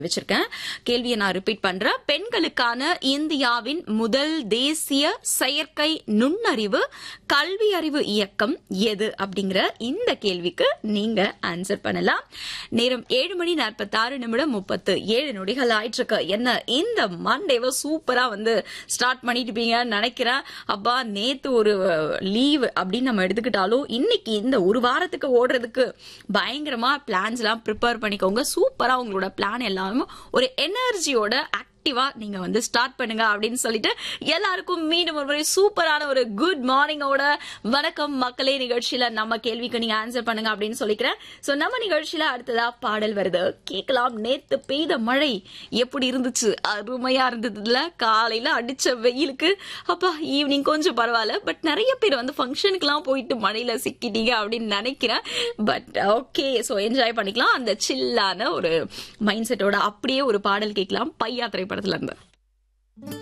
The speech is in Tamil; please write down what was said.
வச்சிருக்கேன் கேள்வியை நான் ரிப்பீட் பண்றேன் பெண்களுக்கான இந்தியாவின் முதல் தேசிய செயற்கை நுண்ணறிவு கல்வி அறிவு இயக்கம் எது அப்படிங்கிற இந்த கேள்விக்கு நீங்க ஆன்சர் பண்ணலாம் நேரம் ஏழு மணி நாற்பத்தி ஆறு நிமிடம் முப்பத்து ஏழு நொடிகள் ஆயிட்டு இருக்கு என்ன இந்த மண்டேவை சூப்பரா வந்து ஸ்டார்ட் பண்ணிட்டு இருப்பீங்கன்னு நினைக்கிறேன் அப்பா நேத்து ஒரு லீவ் அப்படின்னு நம்ம எடுத்துக்கிட்டாலும் இன்னைக்கு இந்த ஒரு வாரத்துக்கு ஓடுறதுக்கு பயங்கரமா பிளான்ஸ் எல்லாம் ப்ரிப்பேர் பண்ணிக்கோங்க சூப்பரா உங்களோட பிளான் எல்லாமே ஒரு எனர்ஜியோட ஆக்டிவா நீங்க வந்து ஸ்டார்ட் பண்ணுங்க அப்படின்னு சொல்லிட்டு எல்லாருக்கும் மீண்டும் ஒரு முறை சூப்பரான ஒரு குட் மார்னிங்கோட வணக்கம் மக்களே நிகழ்ச்சியில நம்ம கேள்விக்கு நீங்க ஆன்சர் பண்ணுங்க அப்படின்னு சொல்லிக்கிறேன் சோ நம்ம நிகழ்ச்சியில அடுத்ததா பாடல் வருது கேட்கலாம் நேத்து பெய்த மழை எப்படி இருந்துச்சு அருமையா இருந்ததுல காலையில அடிச்ச வெயிலுக்கு அப்பா ஈவினிங் கொஞ்சம் பரவாயில்ல பட் நிறைய பேர் வந்து ஃபங்க்ஷனுக்குலாம் போயிட்டு மழையில சிக்கிட்டீங்க அப்படின்னு நினைக்கிறேன் பட் ஓகே ஸோ என்ஜாய் பண்ணிக்கலாம் அந்த சில்லான ஒரு மைண்ட் செட்டோட அப்படியே ஒரு பாடல் கேட்கலாம் பையா திரைப்படத்துல இருந்து